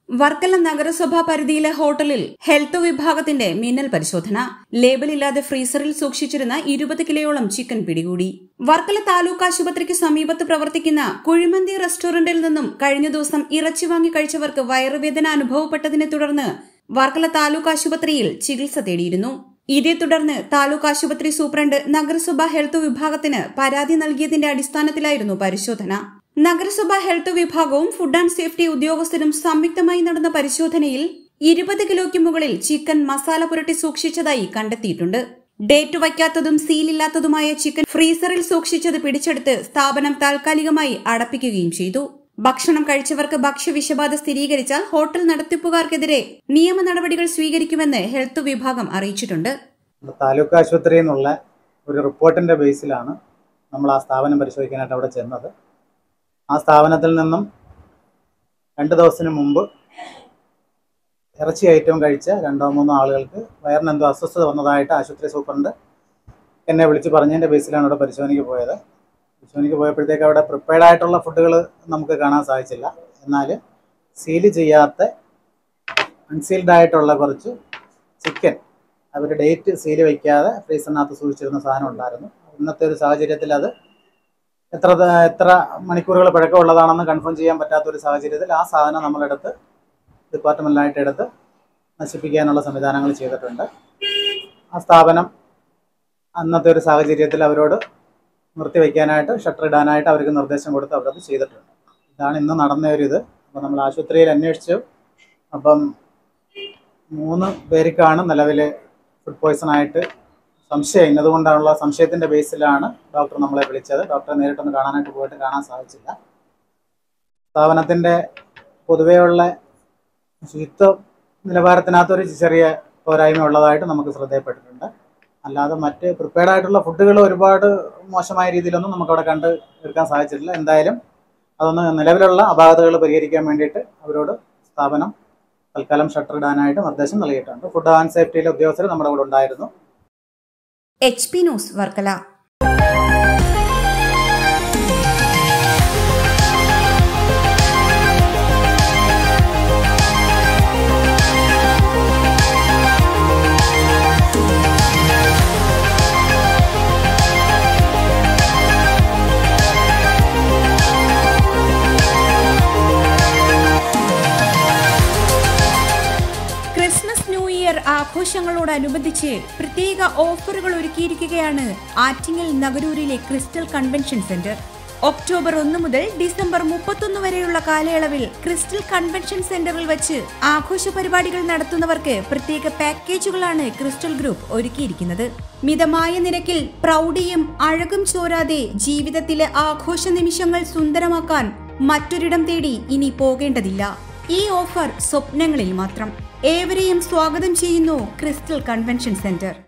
വർക്കല നഗരസഭാ പരിധിയിലെ ഹോട്ടലിൽ ഹെൽത്ത് വിഭാഗത്തിന്റെ മിന്നൽ പരിശോധന ലേബലില്ലാതെ ഫ്രീസറിൽ സൂക്ഷിച്ചിരുന്ന ഇരുപത് കിലോയോളം ചിക്കൻ പിടികൂടി വർക്കല താലൂക്ക് ആശുപത്രിക്ക് സമീപത്ത് പ്രവർത്തിക്കുന്ന കുഴിമന്തി റെസ്റ്റോറന്റിൽ നിന്നും കഴിഞ്ഞ ദിവസം ഇറച്ചി വാങ്ങി കഴിച്ചവർക്ക് വയറുവേദന അനുഭവപ്പെട്ടതിനെ തുടർന്ന് വർക്കല താലൂക്ക് ആശുപത്രിയിൽ ചികിത്സ തേടിയിരുന്നു ഇതേ തുടർന്ന് താലൂക്ക് ആശുപത്രി സൂപ്രണ്ട് നഗരസഭാ ഹെൽത്ത് വിഭാഗത്തിന് പരാതി നൽകിയതിന്റെ അടിസ്ഥാനത്തിലായിരുന്നു പരിശോധന നഗരസഭാ ഹെൽത്ത് വിഭാഗവും ഫുഡ് ആൻഡ് സേഫ്റ്റി ഉദ്യോഗസ്ഥരും സംയുക്തമായി നടന്ന പരിശോധനയിൽ ഇരുപത് കിലോയ്ക്ക് മുകളിൽ ചിക്കൻ മസാല പുരട്ടി സൂക്ഷിച്ചതായി കണ്ടെത്തിയിട്ടുണ്ട് ഡേറ്റ് വയ്ക്കാത്തതും സീലില്ലാത്തതുമായ ചിക്കൻ ഫ്രീസറിൽ സൂക്ഷിച്ചത് പിടിച്ചെടുത്ത് സ്ഥാപനം താൽക്കാലികമായി അടപ്പിക്കുകയും ചെയ്തു ഭക്ഷണം കഴിച്ചവർക്ക് ഭക്ഷ്യവിഷബാധ സ്ഥിരീകരിച്ചാൽ ഹോട്ടൽ നടത്തിപ്പുകാർക്കെതിരെ നിയമ നടപടികൾ സ്വീകരിക്കുമെന്ന് ഹെൽത്ത് വിഭാഗം അറിയിച്ചിട്ടുണ്ട് താലൂക്ക് ആശുപത്രിയിൽ നിന്നുള്ള ഒരു റിപ്പോർട്ടിൻ്റെ ബേസിലാണ് നമ്മൾ ആ സ്ഥാപനം പരിശോധിക്കാനായിട്ട് അവിടെ ചെന്നത് ആ സ്ഥാപനത്തിൽ നിന്നും രണ്ട് ദിവസത്തിന് മുമ്പ് ഇറച്ചി ഐറ്റം കഴിച്ച രണ്ടോ മൂന്നോ ആളുകൾക്ക് വയറിനെന്തോ അസ്വസ്ഥത വന്നതായിട്ട് ആശുപത്രി സൂപ്രണ്ട് എന്നെ വിളിച്ച് പറഞ്ഞതിൻ്റെ ബേസിലാണ് അവിടെ പരിശോധനയ്ക്ക് പോയത് പരിശോധനയ്ക്ക് പോയപ്പോഴത്തേക്ക് അവിടെ പ്രിപ്പയർഡ് ആയിട്ടുള്ള ഫുഡുകൾ നമുക്ക് കാണാൻ സാധിച്ചില്ല എന്നാൽ സീല് ചെയ്യാത്ത അൺസീൽഡ് ആയിട്ടുള്ള കുറച്ച് ചിക്കൻ അവർ ഡേറ്റ് സീല് വയ്ക്കാതെ ഫ്രീസറിനകത്ത് സൂക്ഷിച്ചിരുന്ന സാധനം ഉണ്ടായിരുന്നു ഇന്നത്തെ ഒരു സാഹചര്യത്തിൽ അത് എത്ര ത- എത്ര മണിക്കൂറുകൾ പഴക്കമുള്ളതാണെന്ന് കൺഫേം ചെയ്യാൻ പറ്റാത്ത ഒരു സാഹചര്യത്തിൽ ആ സാധനം നമ്മളെടുത്ത് ഡിപ്പാർട്ട്മെൻറ്റിലായിട്ട് എടുത്ത് നശിപ്പിക്കാനുള്ള സംവിധാനങ്ങൾ ചെയ്തിട്ടുണ്ട് ആ സ്ഥാപനം അന്നത്തെ ഒരു സാഹചര്യത്തിൽ അവരോട് നിർത്തിവെക്കാനായിട്ട് ഷട്ടർ ഇടാനായിട്ട് അവർക്ക് നിർദ്ദേശം കൊടുത്ത് അവരത് ചെയ്തിട്ടുണ്ട് ഇതാണ് ഇന്ന് നടന്ന ഒരു ഇത് അപ്പോൾ നമ്മൾ ആശുപത്രിയിൽ അന്വേഷിച്ചു അപ്പം മൂന്ന് പേർക്കാണ് നിലവിൽ ഫുഡ് പോയ്സൺ ആയിട്ട് സംശയം ഇന്നതുകൊണ്ടുള്ള സംശയത്തിൻ്റെ ബേസിലാണ് ഡോക്ടർ നമ്മളെ വിളിച്ചത് ഡോക്ടറെ നേരിട്ടൊന്ന് കാണാനായിട്ട് പോയിട്ട് കാണാൻ സാധിച്ചില്ല സ്ഥാപനത്തിൻ്റെ പൊതുവെയുള്ള ശുചിത്വ നിലവാരത്തിനകത്തൊരു ചെറിയ പോരായ്മ ഉള്ളതായിട്ട് നമുക്ക് ശ്രദ്ധയപ്പെട്ടിട്ടുണ്ട് അല്ലാതെ മറ്റ് പ്രിപ്പയർഡ് ആയിട്ടുള്ള ഫുഡുകൾ ഒരുപാട് മോശമായ രീതിയിലൊന്നും നമുക്കവിടെ കണ്ട് എടുക്കാൻ സാധിച്ചിട്ടില്ല എന്തായാലും അതൊന്ന് നിലവിലുള്ള അപാകതകൾ പരിഹരിക്കാൻ വേണ്ടിയിട്ട് അവരോട് സ്ഥാപനം തൽക്കാലം ഷട്ടർ ഇടാനായിട്ട് നിർദ്ദേശം നൽകിയിട്ടുണ്ട് ഫുഡ് ആൻഡ് സേഫ്റ്റിയിലെ ഉദ്യോഗസ്ഥർ നമ്മുടെ കൂടെ ഉണ്ടായിരുന്നു H P news Varkala Christmas new year ആഘോഷങ്ങളോടനുബന്ധിച്ച് പ്രത്യേക ഓഫറുകൾ ഒരുക്കിയിരിക്കുകയാണ് ആറ്റിങ്ങൽ നഗരൂരിലെ ക്രിസ്റ്റൽ കൺവെൻഷൻ സെന്റർ ഒക്ടോബർ ഒന്ന് മുതൽ ഡിസംബർ മുപ്പത്തൊന്ന് വരെയുള്ള കാലയളവിൽ ക്രിസ്റ്റൽ കൺവെൻഷൻ സെന്ററിൽ വെച്ച് ആഘോഷ പരിപാടികൾ നടത്തുന്നവർക്ക് പ്രത്യേക പാക്കേജുകളാണ് ക്രിസ്റ്റൽ ഗ്രൂപ്പ് ഒരുക്കിയിരിക്കുന്നത് മിതമായ നിരക്കിൽ പ്രൗഢിയും അഴകും ചോരാതെ ജീവിതത്തിലെ ആഘോഷ നിമിഷങ്ങൾ സുന്ദരമാക്കാൻ മറ്റൊരിടം തേടി ഇനി പോകേണ്ടതില്ല ഈ ഓഫർ സ്വപ്നങ്ങളിൽ മാത്രം ഏവരെയും സ്വാഗതം ചെയ്യുന്നു ക്രിസ്റ്റൽ കൺവെൻഷൻ സെന്റർ